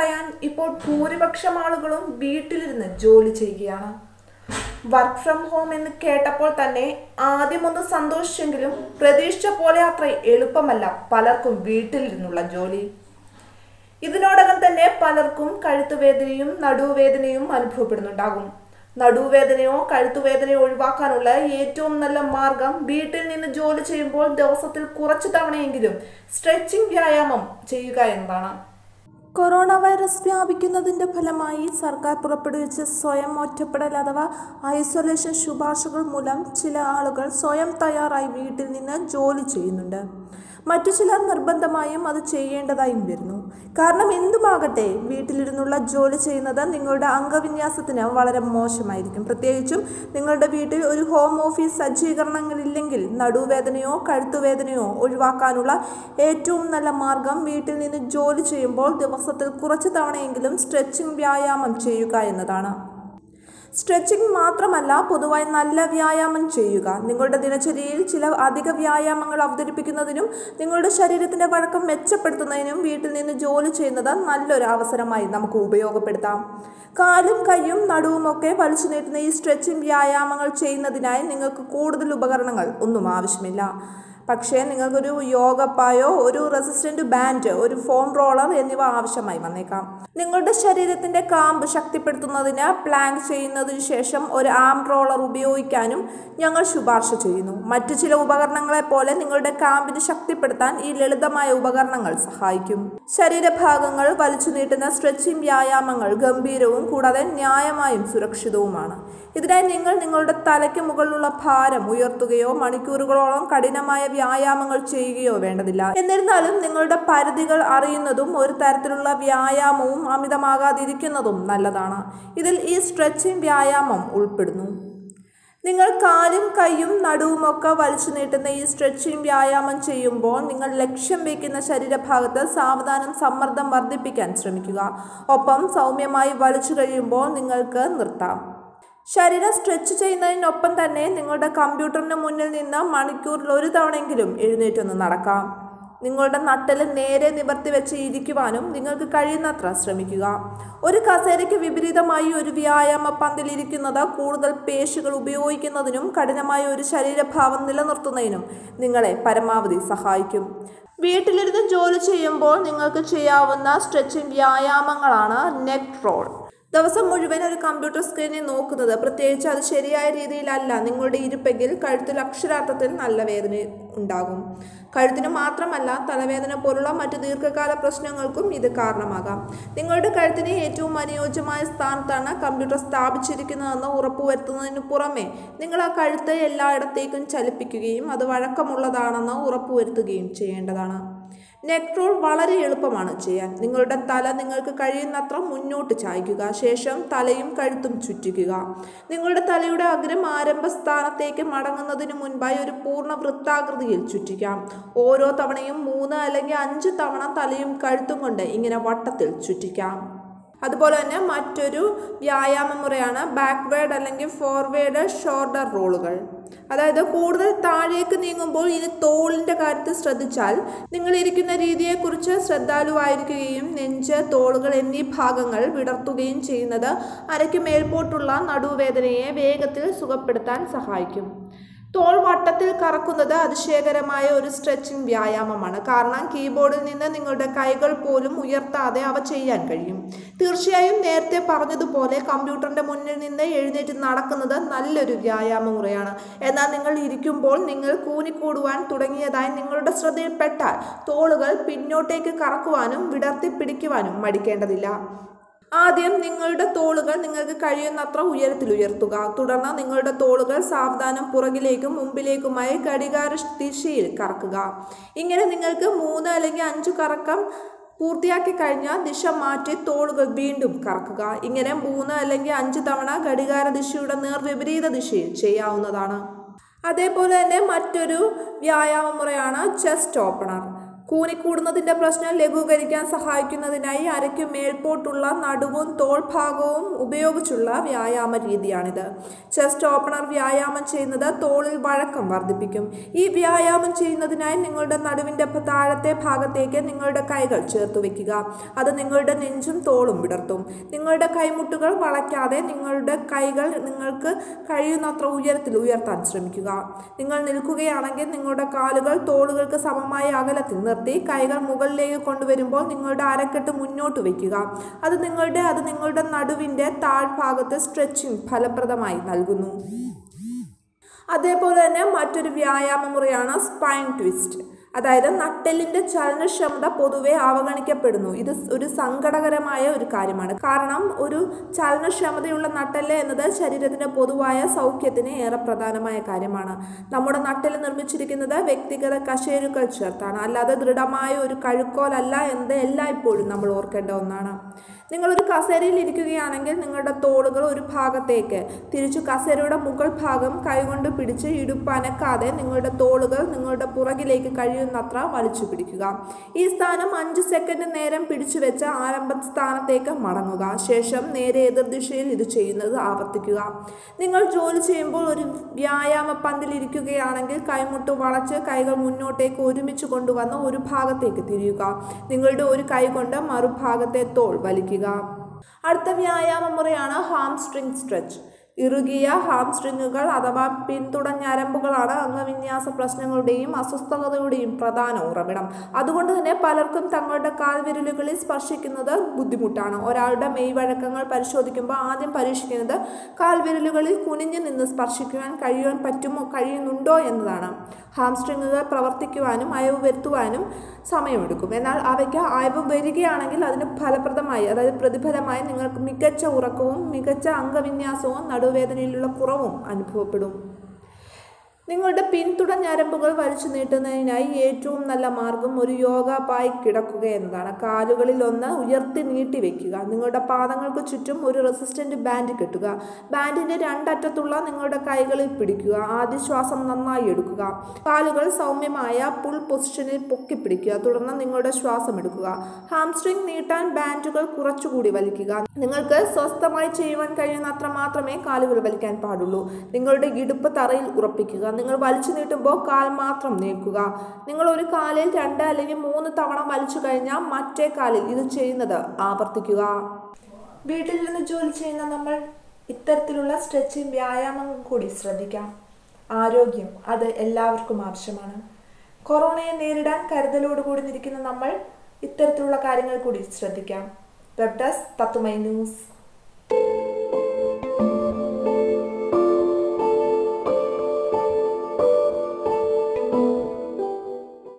തടയാൻ ഇപ്പോൾ ഭൂരിപക്ഷം ആളുകളും വീട്ടിലിരുന്ന് ജോലി ചെയ്യുകയാണ് വർക്ക് ഫ്രം ഹോം എന്ന് കേട്ടപ്പോൾ തന്നെ ആദ്യമൊന്ന് സന്തോഷിച്ചെങ്കിലും പ്രതീക്ഷിച്ച പോലെ അത്ര എളുപ്പമല്ല പലർക്കും വീട്ടിലിരുന്നുള്ള ജോലി ഇതിനോടകം തന്നെ പലർക്കും കഴുത്തുവേദനയും നടുവേദനയും അനുഭവപ്പെടുന്നുണ്ടാകും നടുവേദനയോ കഴുത്തുവേദനയോ ഒഴിവാക്കാനുള്ള ഏറ്റവും നല്ല മാർഗം വീട്ടിൽ നിന്ന് ജോലി ചെയ്യുമ്പോൾ ദിവസത്തിൽ കുറച്ചു തവണയെങ്കിലും സ്ട്രെച്ചിങ് വ്യായാമം ചെയ്യുക എന്നതാണ് കൊറോണ വൈറസ് വ്യാപിക്കുന്നതിന്റെ ഫലമായി സർക്കാർ പുറപ്പെടുവിച്ച സ്വയം ഒറ്റപ്പെടൽ അഥവാ ഐസൊലേഷൻ ശുപാർശകൾ മൂലം ചില ആളുകൾ സ്വയം തയ്യാറായി വീട്ടിൽ നിന്ന് ജോലി ചെയ്യുന്നുണ്ട് മറ്റു ചിലർ നിർബന്ധമായും അത് ചെയ്യേണ്ടതായും വരുന്നു കാരണം എന്തുമാകട്ടെ വീട്ടിലിരുന്നുള്ള ജോലി ചെയ്യുന്നത് നിങ്ങളുടെ അംഗവിന്യാസത്തിന് വളരെ മോശമായിരിക്കും പ്രത്യേകിച്ചും നിങ്ങളുടെ വീട്ടിൽ ഒരു ഹോം ഓഫീസ് സജ്ജീകരണങ്ങളില്ലെങ്കിൽ നടുവേദനയോ കഴുത്തുവേദനയോ ഒഴിവാക്കാനുള്ള ഏറ്റവും നല്ല മാർഗം വീട്ടിൽ നിന്ന് ജോലി ചെയ്യുമ്പോൾ ദിവസത്തിൽ കുറച്ച് തവണയെങ്കിലും സ്ട്രെച്ചിങ് വ്യായാമം ചെയ്യുക എന്നതാണ് സ്ട്രെച്ചിങ് മാത്രമല്ല പൊതുവായി നല്ല വ്യായാമം ചെയ്യുക നിങ്ങളുടെ ദിനചര്യയിൽ ചില അധിക വ്യായാമങ്ങൾ അവതരിപ്പിക്കുന്നതിനും നിങ്ങളുടെ ശരീരത്തിന്റെ വഴക്കം മെച്ചപ്പെടുത്തുന്നതിനും വീട്ടിൽ നിന്ന് ജോലി ചെയ്യുന്നത് നല്ലൊരു അവസരമായി നമുക്ക് ഉപയോഗപ്പെടുത്താം കാലും കൈയും നടുവുമൊക്കെ വലിച്ചു നീട്ടുന്ന ഈ സ്ട്രെച്ചിങ് വ്യായാമങ്ങൾ ചെയ്യുന്നതിനായി നിങ്ങൾക്ക് കൂടുതൽ ഉപകരണങ്ങൾ ഒന്നും ആവശ്യമില്ല പക്ഷേ നിങ്ങൾക്കൊരു യോഗപ്പായോ ഒരു റെസിസ്റ്റന്റ് ബാൻഡ് ഒരു ഫോം റോളർ എന്നിവ ആവശ്യമായി വന്നേക്കാം നിങ്ങളുടെ ശരീരത്തിന്റെ കാമ്പ് ശക്തിപ്പെടുത്തുന്നതിന് പ്ലാങ്ക് ചെയ്യുന്നതിന് ശേഷം ഒരു ആം റോളർ ഉപയോഗിക്കാനും ഞങ്ങൾ ശുപാർശ ചെയ്യുന്നു മറ്റു ചില ഉപകരണങ്ങളെ പോലെ നിങ്ങളുടെ കാമ്പിന് ശക്തിപ്പെടുത്താൻ ഈ ലളിതമായ ഉപകരണങ്ങൾ സഹായിക്കും ശരീരഭാഗങ്ങൾ വലിച്ചു നീട്ടുന്ന സ്ട്രെച്ചിങ് വ്യായാമങ്ങൾ ഗംഭീരവും കൂടാതെ ന്യായമായും സുരക്ഷിതവുമാണ് ഇതിനായി നിങ്ങൾ നിങ്ങളുടെ തലയ്ക്ക് മുകളിലുള്ള ഭാരം ഉയർത്തുകയോ മണിക്കൂറുകളോളം കഠിനമായ വ്യായാമങ്ങൾ ചെയ്യുകയോ വേണ്ടതില്ല എന്നിരുന്നാലും നിങ്ങളുടെ പരിധികൾ അറിയുന്നതും ഒരു തരത്തിലുള്ള വ്യായാമവും അമിതമാകാതിരിക്കുന്നതും നല്ലതാണ് ഇതിൽ ഈ സ്ട്രെച്ചിങ് വ്യായാമം ഉൾപ്പെടുന്നു നിങ്ങൾ കാലും കൈയും നടുവുമൊക്കെ വലിച്ചു നീട്ടുന്ന ഈ സ്ട്രെച്ചിങ് വ്യായാമം ചെയ്യുമ്പോൾ നിങ്ങൾ ലക്ഷ്യം വയ്ക്കുന്ന ശരീരഭാഗത്ത് സാവധാനം സമ്മർദ്ദം വർദ്ധിപ്പിക്കാൻ ശ്രമിക്കുക ഒപ്പം സൗമ്യമായി വലിച്ചു കഴിയുമ്പോൾ നിങ്ങൾക്ക് നിർത്താം ശരീരം സ്ട്രെച്ച് ചെയ്യുന്നതിനൊപ്പം തന്നെ നിങ്ങളുടെ കമ്പ്യൂട്ടറിന് മുന്നിൽ നിന്ന് മണിക്കൂറിൽ ഒരു തവണയെങ്കിലും എഴുന്നേറ്റൊന്ന് നടക്കാം നിങ്ങളുടെ നട്ടൽ നേരെ നിവർത്തി വെച്ച് ഇരിക്കുവാനും നിങ്ങൾക്ക് കഴിയുന്നത്ര ശ്രമിക്കുക ഒരു കസേരയ്ക്ക് വിപരീതമായി ഒരു വ്യായാമ പന്തിൽ ഇരിക്കുന്നത് കൂടുതൽ പേശികൾ ഉപയോഗിക്കുന്നതിനും കഠിനമായ ഒരു ശരീരഭാവം നിലനിർത്തുന്നതിനും നിങ്ങളെ പരമാവധി സഹായിക്കും വീട്ടിലിരുന്ന് ജോലി ചെയ്യുമ്പോൾ നിങ്ങൾക്ക് ചെയ്യാവുന്ന സ്ട്രെച്ചിങ് വ്യായാമങ്ങളാണ് നെക്ക് റോൾ ദിവസം മുഴുവൻ ഒരു കമ്പ്യൂട്ടർ സ്ക്രീനിൽ നോക്കുന്നത് പ്രത്യേകിച്ച് അത് ശരിയായ രീതിയിലല്ല നിങ്ങളുടെ ഇരിപ്പെങ്കിൽ കഴുത്തിൽ അക്ഷരാർത്ഥത്തിൽ നല്ല വേദന ഉണ്ടാകും കഴുത്തിന് മാത്രമല്ല തലവേദന പോലുള്ള മറ്റു ദീർഘകാല പ്രശ്നങ്ങൾക്കും ഇത് കാരണമാകാം നിങ്ങളുടെ കഴുത്തിന് ഏറ്റവും അനുയോജ്യമായ സ്ഥാനത്താണ് കമ്പ്യൂട്ടർ സ്ഥാപിച്ചിരിക്കുന്നതെന്ന് ഉറപ്പുവരുത്തുന്നതിന് പുറമെ നിങ്ങൾ ആ കഴുത്ത് എല്ലായിടത്തേക്കും ചലിപ്പിക്കുകയും അത് വഴക്കമുള്ളതാണെന്ന് ഉറപ്പുവരുത്തുകയും ചെയ്യേണ്ടതാണ് നെക്ക് റോൾ വളരെ എളുപ്പമാണ് ചെയ്യാൻ നിങ്ങളുടെ തല നിങ്ങൾക്ക് കഴിയുന്നത്ര മുന്നോട്ട് ചായ്ക്കുക ശേഷം തലയും കഴുത്തും ചുറ്റിക്കുക നിങ്ങളുടെ തലയുടെ അഗ്രം ആരംഭ സ്ഥാനത്തേക്ക് മടങ്ങുന്നതിന് മുൻപായി ഒരു പൂർണ്ണ വൃത്താകൃതിയിൽ ചുറ്റിക്കാം ഓരോ തവണയും മൂന്ന് അല്ലെങ്കിൽ അഞ്ച് തവണ തലയും കഴുത്തും കൊണ്ട് ഇങ്ങനെ വട്ടത്തിൽ ചുറ്റിക്കാം അതുപോലെ തന്നെ മറ്റൊരു വ്യായാമ മുറയാണ് ബാക്ക്വേഡ് അല്ലെങ്കിൽ ഫോർവേഡ് ഷോൾഡർ റോളുകൾ അതായത് കൂടുതൽ താഴേക്ക് നീങ്ങുമ്പോൾ ഇനി തോളിൻ്റെ കാര്യത്തിൽ ശ്രദ്ധിച്ചാൽ നിങ്ങൾ ഇരിക്കുന്ന രീതിയെക്കുറിച്ച് ശ്രദ്ധാലുവായിരിക്കുകയും നെഞ്ച് തോളുകൾ എന്നീ ഭാഗങ്ങൾ വിടർത്തുകയും ചെയ്യുന്നത് അരയ്ക്ക് മേൽപോട്ടുള്ള നടുവേദനയെ വേഗത്തിൽ സുഖപ്പെടുത്താൻ സഹായിക്കും തോൾ വട്ടത്തിൽ കറക്കുന്നത് അതിശയകരമായ ഒരു സ്ട്രെച്ചിങ് വ്യായാമമാണ് കാരണം കീബോർഡിൽ നിന്ന് നിങ്ങളുടെ കൈകൾ പോലും ഉയർത്താതെ അവ ചെയ്യാൻ കഴിയും തീർച്ചയായും നേരത്തെ പറഞ്ഞതുപോലെ കമ്പ്യൂട്ടറിന്റെ മുന്നിൽ നിന്ന് എഴുന്നേറ്റ് നടക്കുന്നത് നല്ലൊരു വ്യായാമ മുറയാണ് എന്നാൽ നിങ്ങൾ ഇരിക്കുമ്പോൾ നിങ്ങൾ കൂനിക്കൂടുവാൻ തുടങ്ങിയതായി നിങ്ങളുടെ ശ്രദ്ധയിൽപ്പെട്ടാൽ തോളുകൾ പിന്നോട്ടേക്ക് കറക്കുവാനും വിടർത്തി പിടിക്കുവാനും മടിക്കേണ്ടതില്ല ആദ്യം നിങ്ങളുടെ തോളുകൾ നിങ്ങൾക്ക് കഴിയുന്നത്ര ഉയരത്തിൽ ഉയർത്തുക തുടർന്ന് നിങ്ങളുടെ തോളുകൾ സാവധാനം പുറകിലേക്കും മുമ്പിലേക്കുമായി ഘടികാര ദിശയിൽ കറക്കുക ഇങ്ങനെ നിങ്ങൾക്ക് മൂന്ന് അല്ലെങ്കിൽ അഞ്ച് കറക്കം പൂർത്തിയാക്കി കഴിഞ്ഞാൽ ദിശ മാറ്റി തോളുകൾ വീണ്ടും കറക്കുക ഇങ്ങനെ മൂന്ന് അല്ലെങ്കിൽ അഞ്ച് തവണ ഘടികാര ദിശയുടെ നേർവിപരീത ദിശയിൽ ചെയ്യാവുന്നതാണ് അതേപോലെ തന്നെ മറ്റൊരു വ്യായാമ മുറയാണ് ചെസ്റ്റ് ഓപ്പണർ കൂനിക്കൂടുന്നതിന്റെ പ്രശ്നം ലഘൂകരിക്കാൻ സഹായിക്കുന്നതിനായി അരയ്ക്ക് മേൽപോട്ടുള്ള നടുവും തോൾ ഭാഗവും ഉപയോഗിച്ചുള്ള വ്യായാമ രീതിയാണിത് ചെസ്റ്റ് ഓപ്പണർ വ്യായാമം ചെയ്യുന്നത് തോളിൽ വഴക്കം വർദ്ധിപ്പിക്കും ഈ വ്യായാമം ചെയ്യുന്നതിനായി നിങ്ങളുടെ നടുവിന്റെ താഴത്തെ ഭാഗത്തേക്ക് നിങ്ങളുടെ കൈകൾ ചേർത്ത് വെക്കുക അത് നിങ്ങളുടെ നെഞ്ചും തോളും വിടർത്തും നിങ്ങളുടെ കൈമുട്ടുകൾ വളയ്ക്കാതെ നിങ്ങളുടെ കൈകൾ നിങ്ങൾക്ക് കഴിയുന്നത്ര ഉയരത്തിൽ ഉയർത്താൻ ശ്രമിക്കുക നിങ്ങൾ നിൽക്കുകയാണെങ്കിൽ നിങ്ങളുടെ കാലുകൾ തോളുകൾക്ക് സമമായ അകലത്തിൽ നിർത്തി കൈകൾ മുകളിലേക്ക് കൊണ്ടുവരുമ്പോൾ നിങ്ങളുടെ അരക്കെട്ട് മുന്നോട്ട് വയ്ക്കുക അത് നിങ്ങളുടെ അത് നിങ്ങളുടെ നടുവിൻ്റെ താഴ്ഭാഗത്ത് സ്ട്രെച്ചിങ് ഫലപ്രദമായി നൽകുന്നു അതേപോലെ തന്നെ മറ്റൊരു വ്യായാമ മുറയാണ് സ്പൈൻ ട്വിസ്റ്റ് അതായത് നട്ടെല്ലിന്റെ ചലനക്ഷമത പൊതുവെ അവഗണിക്കപ്പെടുന്നു ഇത് ഒരു സങ്കടകരമായ ഒരു കാര്യമാണ് കാരണം ഒരു ചലനക്ഷമതയുള്ള നട്ടെല്ല് എന്നത് ശരീരത്തിന്റെ പൊതുവായ സൗഖ്യത്തിന് ഏറെ പ്രധാനമായ കാര്യമാണ് നമ്മുടെ നട്ടെല്ല് നിർമ്മിച്ചിരിക്കുന്നത് വ്യക്തിഗത കശേരുക്കൾ ചേർത്താണ് അല്ലാതെ ദൃഢമായ ഒരു കഴുക്കോലല്ല എന്നത് എല്ലായ്പ്പോഴും നമ്മൾ ഓർക്കേണ്ട ഒന്നാണ് നിങ്ങളൊരു കസേരയിൽ ഇരിക്കുകയാണെങ്കിൽ നിങ്ങളുടെ തോളുകൾ ഒരു ഭാഗത്തേക്ക് തിരിച്ചു കസേരയുടെ മുകൾ ഭാഗം കൈകൊണ്ട് പിടിച്ച് ഇടുപ്പ് അനക്കാതെ നിങ്ങളുടെ തോളുകൾ നിങ്ങളുടെ പുറകിലേക്ക് കഴിയുന്നത്ര വലിച്ചു പിടിക്കുക ഈ സ്ഥാനം അഞ്ച് സെക്കൻഡ് നേരം പിടിച്ചു വെച്ച് ആരംഭ സ്ഥാനത്തേക്ക് മടങ്ങുക ശേഷം നേരെ എതിർദിശയിൽ ഇത് ചെയ്യുന്നത് ആവർത്തിക്കുക നിങ്ങൾ ജോലി ചെയ്യുമ്പോൾ ഒരു വ്യായാമ പന്തിൽ ഇരിക്കുകയാണെങ്കിൽ കൈമുട്ട് വളച്ച് കൈകൾ മുന്നോട്ടേക്ക് ഒരുമിച്ച് കൊണ്ടുവന്ന് ഒരു ഭാഗത്തേക്ക് തിരിയുക നിങ്ങളുടെ ഒരു കൈ കൊണ്ട് മറുഭാഗത്തെ തോൾ വലിക്കുക അടുത്ത വ്യായാമ മുറയാണ് ഹാംസ്ട്രിങ് സ്ട്രെച്ച് ഇറുകിയ ഹാംസ്ട്രിങ്ങുകൾ അഥവാ പിന്തുടഞ്ഞരമ്പുകളാണ് അംഗവിന്യാസ പ്രശ്നങ്ങളുടെയും അസ്വസ്ഥതയുടെയും പ്രധാന ഉറവിടം അതുകൊണ്ട് തന്നെ പലർക്കും തങ്ങളുടെ കാൽവിരലുകളിൽ സ്പർശിക്കുന്നത് ബുദ്ധിമുട്ടാണ് ഒരാളുടെ മെയ് വഴക്കങ്ങൾ പരിശോധിക്കുമ്പോൾ ആദ്യം പരീക്ഷിക്കുന്നത് കാൽവിരലുകളിൽ കുനിഞ്ഞു നിന്ന് സ്പർശിക്കുവാൻ കഴിയുവാൻ പറ്റുമോ കഴിയുന്നുണ്ടോ എന്നതാണ് ഹാംസ്ട്രിങ്ങുകൾ പ്രവർത്തിക്കുവാനും അയവ് വരുത്തുവാനും സമയമെടുക്കും എന്നാൽ അവയ്ക്ക് അയവ് വരികയാണെങ്കിൽ അതിന് ഫലപ്രദമായി അതായത് പ്രതിഫലമായി നിങ്ങൾക്ക് മികച്ച ഉറക്കവും മികച്ച അംഗവിന്യാസവും നടുവേദനയിലുള്ള കുറവും അനുഭവപ്പെടും നിങ്ങളുടെ പിന്തുട ഞരമ്പുകൾ വലിച്ചു നീട്ടുന്നതിനായി ഏറ്റവും നല്ല മാർഗം ഒരു യോഗ പായി കിടക്കുക എന്നതാണ് കാലുകളിൽ ഒന്ന് ഉയർത്തി നീട്ടി വെക്കുക നിങ്ങളുടെ പാദങ്ങൾക്ക് ചുറ്റും ഒരു റെസിസ്റ്റന്റ് ബാൻഡ് കെട്ടുക ബാൻഡിന്റെ രണ്ടറ്റത്തുള്ള നിങ്ങളുടെ കൈകളിൽ പിടിക്കുക ആദ്യ ശ്വാസം നന്നായി എടുക്കുക കാലുകൾ സൗമ്യമായ പുൾ പൊസിഷനിൽ പൊക്കി പിടിക്കുക തുടർന്ന് നിങ്ങളുടെ ശ്വാസം എടുക്കുക ഹാംസ്ട്രിങ് നീട്ടാൻ ബാൻഡുകൾ കുറച്ചുകൂടി വലിക്കുക നിങ്ങൾക്ക് സ്വസ്ഥമായി ചെയ്യുവാൻ കഴിയുന്ന അത്ര മാത്രമേ കാലുകൾ വലിക്കാൻ പാടുള്ളൂ നിങ്ങളുടെ ഇടുപ്പ് തറയിൽ ഉറപ്പിക്കുക നിങ്ങൾ വലിച്ചു നീട്ടുമ്പോൾ കാൽ മാത്രം നീക്കുക നിങ്ങൾ ഒരു കാലിൽ രണ്ട് അല്ലെങ്കിൽ മൂന്ന് തവണ വലിച്ചു കഴിഞ്ഞാൽ മറ്റേ കാലിൽ ഇത് ചെയ്യുന്നത് ആവർത്തിക്കുക വീട്ടിൽ നിന്ന് ജോലി ചെയ്യുന്ന നമ്മൾ ഇത്തരത്തിലുള്ള സ്ട്രെച്ചിങ് വ്യായാമം കൂടി ശ്രദ്ധിക്കാം ആരോഗ്യം അത് എല്ലാവർക്കും ആവശ്യമാണ് കൊറോണയെ നേരിടാൻ കരുതലോടുകൂടി നിൽക്കുന്ന നമ്മൾ ഇത്തരത്തിലുള്ള കാര്യങ്ങൾ കൂടി ശ്രദ്ധിക്കാം വെബ് ഡെസ്ക് തത്തുമൈ ന്യൂസ്